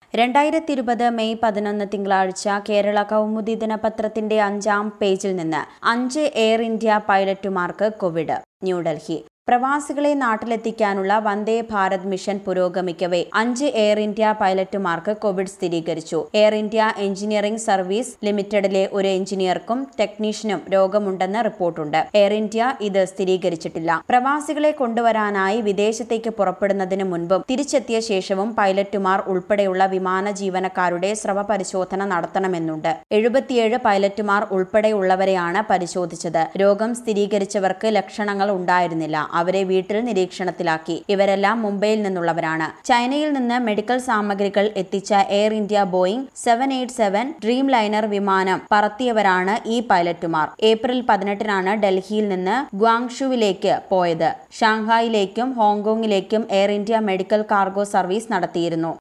രണ്ടായിരത്തി ഇരുപത് മെയ് പതിനൊന്ന് തിങ്കളാഴ്ച കേരള കൗമുദി ദിനപത്രത്തിന്റെ അഞ്ചാം പേജിൽ നിന്ന് അഞ്ച് എയർ ഇന്ത്യ പൈലറ്റുമാർക്ക് കോവിഡ് ന്യൂഡൽഹി പ്രവാസികളെ നാട്ടിലെത്തിക്കാനുള്ള വന്ദേ ഭാരത് മിഷൻ പുരോഗമിക്കവേ അഞ്ച് എയർ ഇന്ത്യ പൈലറ്റുമാർക്ക് കോവിഡ് സ്ഥിരീകരിച്ചു എയർ ഇന്ത്യ എഞ്ചിനീയറിംഗ് സർവീസ് ലിമിറ്റഡിലെ ഒരു എഞ്ചിനീയർക്കും ടെക്നീഷ്യനും രോഗമുണ്ടെന്ന് റിപ്പോർട്ടുണ്ട് എയർ ഇന്ത്യ ഇത് സ്ഥിരീകരിച്ചിട്ടില്ല പ്രവാസികളെ കൊണ്ടുവരാനായി വിദേശത്തേക്ക് പുറപ്പെടുന്നതിന് മുൻപും തിരിച്ചെത്തിയ ശേഷവും പൈലറ്റുമാർ ഉൾപ്പെടെയുള്ള വിമാന ജീവനക്കാരുടെ സ്രവ പരിശോധന നടത്തണമെന്നുണ്ട് എഴുപത്തിയേഴ് പൈലറ്റുമാർ ഉൾപ്പെടെയുള്ളവരെയാണ് പരിശോധിച്ചത് രോഗം സ്ഥിരീകരിച്ചവർക്ക് ലക്ഷണങ്ങൾ ഉണ്ടായിരുന്നില്ല അവരെ വീട്ടിൽ നിരീക്ഷണത്തിലാക്കി ഇവരെല്ലാം മുംബൈയിൽ നിന്നുള്ളവരാണ് ചൈനയിൽ നിന്ന് മെഡിക്കൽ സാമഗ്രികൾ എത്തിച്ച Air India Boeing seven eight seven Dreamliner വിമാനം പറത്തിയവരാണ് ഈ പൈലറ്റുമാർ ഏപ്രിൽ പതിനെട്ടിനാണ് ഡൽഹിയിൽ നിന്ന് ഗ്വാങ്ഷുവിലേക്ക് പോയത് ഷാങ്ഹായിലേക്കും ഹോങ്കോങ്ങിലേക്കും Air India medical cargo service നടത്തിയിരുന്നു